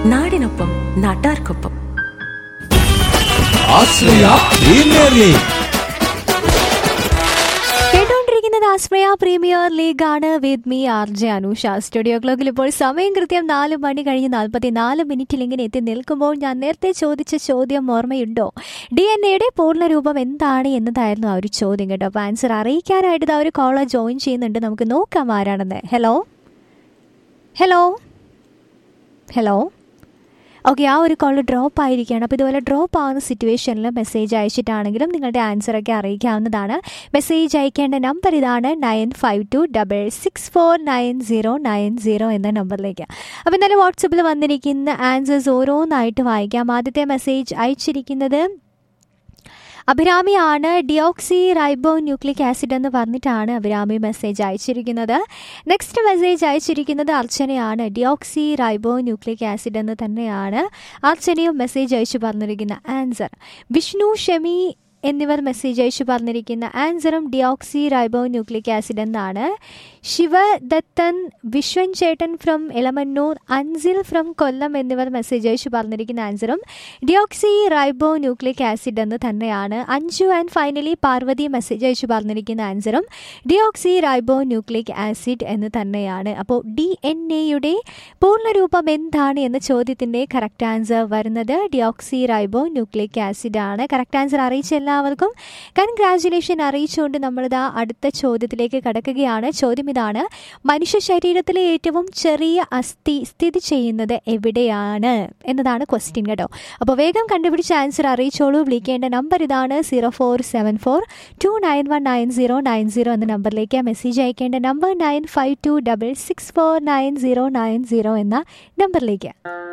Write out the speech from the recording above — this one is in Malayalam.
നാടിനൊപ്പം നാട്ടാർക്കൊപ്പം ആശ്രയ പ്രീമിയർ ലീഗ് കേട്ടോണ്ടിരിക്കുന്നത് ആസ്പ്രയ പ്രീമിയർ ലീഗ് ആണ് with me R J Anusha studio ക്ലോക്കിൽ ഇപ്പോൾ സമയം കൃത്യം നാല് മണി കഴിഞ്ഞ് നാൽപ്പത്തി നാല് മിനിറ്റിൽ ഇങ്ങനെ എത്തി നിൽക്കുമ്പോൾ ഞാൻ നേരത്തെ ചോദിച്ച ചോദ്യം ഓർമ്മയുണ്ടോ ഡി എൻ എയുടെ പൂർണ്ണരൂപം എന്താണ് എന്നതായിരുന്നു ആ ഒരു ചോദ്യം കേട്ടോ അപ്പോൾ ആൻസർ അറിയിക്കാനായിട്ട് ആ ഒരു കോളർ ജോയിൻ ചെയ്യുന്നുണ്ട് നമുക്ക് നോക്കാം ആരാണെന്ന് ഹലോ ഹലോ ഹലോ ഓക്കെ ആ ഒരു കോൾ ഡ്രോപ്പ് ആയിരിക്കുകയാണ് അപ്പോൾ ഇതുപോലെ ഡ്രോപ്പ് ആവുന്ന സിറ്റുവേഷനിൽ മെസ്സേജ് അയച്ചിട്ടാണെങ്കിലും നിങ്ങളുടെ ആൻസറൊക്കെ അറിയിക്കാവുന്നതാണ് മെസ്സേജ് അയക്കേണ്ട നമ്പർ ഇതാണ് nine five two double six four nine zero nine zero എന്ന നമ്പറിലേക്ക് അപ്പോൾ ഇന്നലെ വാട്സപ്പിൽ വന്നിരിക്കുന്ന ആൻസേഴ്സ് ഓരോന്നായിട്ട് വായിക്കാം ആദ്യത്തെ മെസ്സേജ് അയച്ചിരിക്കുന്നത് അഭിരാമിയാണ് ഡിയോക്സി റൈബോ ന്യൂക്ലിക് ആസിഡ് എന്ന് പറഞ്ഞിട്ടാണ് അഭിരാമി മെസ്സേജ് അയച്ചിരിക്കുന്നത് നെക്സ്റ്റ് മെസ്സേജ് അയച്ചിരിക്കുന്നത് അർച്ചനയാണ് ഡിയോക്സി റൈബോ ന്യൂക്ലിക് ആസിഡ് എന്ന് തന്നെയാണ് അർച്ചനയും മെസ്സേജ് അയച്ചു പറഞ്ഞിരിക്കുന്ന ആൻസർ വിഷ്ണു ഷമി എന്നിവർ മെസ്സേജ് അയച്ചു പറഞ്ഞിരിക്കുന്ന ആൻസറും ഡിയോക്സി റൈബോ ന്യൂക്ലിക് ആസിഡ് എന്നാണ് ശിവദത്തൻ വിശ്വൻ ചേട്ടൻ ഫ്രം എളമന്നൂർ അൻസിൽ ഫ്രം കൊല്ലം എന്നിവർ മെസ്സേജ് അയച്ചു പറഞ്ഞിരിക്കുന്ന ആൻസറും ഡിയോക്സി റൈബോ ന്യൂക്ലിക് ആസിഡ് എന്ന് തന്നെയാണ് Anju and finally Parvathi message അയച്ചു പറഞ്ഞിരിക്കുന്ന ആൻസറും ഡിയോക്സി റൈബോ ന്യൂക്ലിക് ആസിഡ് എന്ന് തന്നെയാണ് അപ്പോൾ ഡി എൻ എയുടെ പൂർണ്ണരൂപം എന്താണ് എന്ന ചോദ്യത്തിൻ്റെ കറക്റ്റ് ആൻസർ വരുന്നത് ഡിയോക്സി റൈബോ ന്യൂക്ലിക് ആസിഡ് ആണ് കറക്റ്റ് ആൻസർ അറിയിച്ച എല്ലാവർക്കും കൺഗ്രാചുലേഷൻ അറിയിച്ചുകൊണ്ട് നമ്മളിതാ അടുത്ത ചോദ്യത്തിലേക്ക് കടക്കുകയാണ് ചോദ്യം ഇതാണ് മനുഷ്യ ശരീരത്തിലെ ഏറ്റവും ചെറിയ അസ്ഥി സ്ഥിതി ചെയ്യുന്നത് എവിടെയാണ് എന്നതാണ് ക്വസ്റ്റ്യൻ കേട്ടോ അപ്പോൾ വേഗം കണ്ടുപിടിച്ച ആൻസർ അറിയിച്ചോളൂ വിളിക്കേണ്ട നമ്പർ ഇതാണ് zero four seven four two nine one nine zero nine zero എന്ന നമ്പറിലേക്ക് മെസ്സേജ് അയക്കേണ്ട number nine five two double six four nine zero nine zero എന്ന നമ്പറിലേക്ക്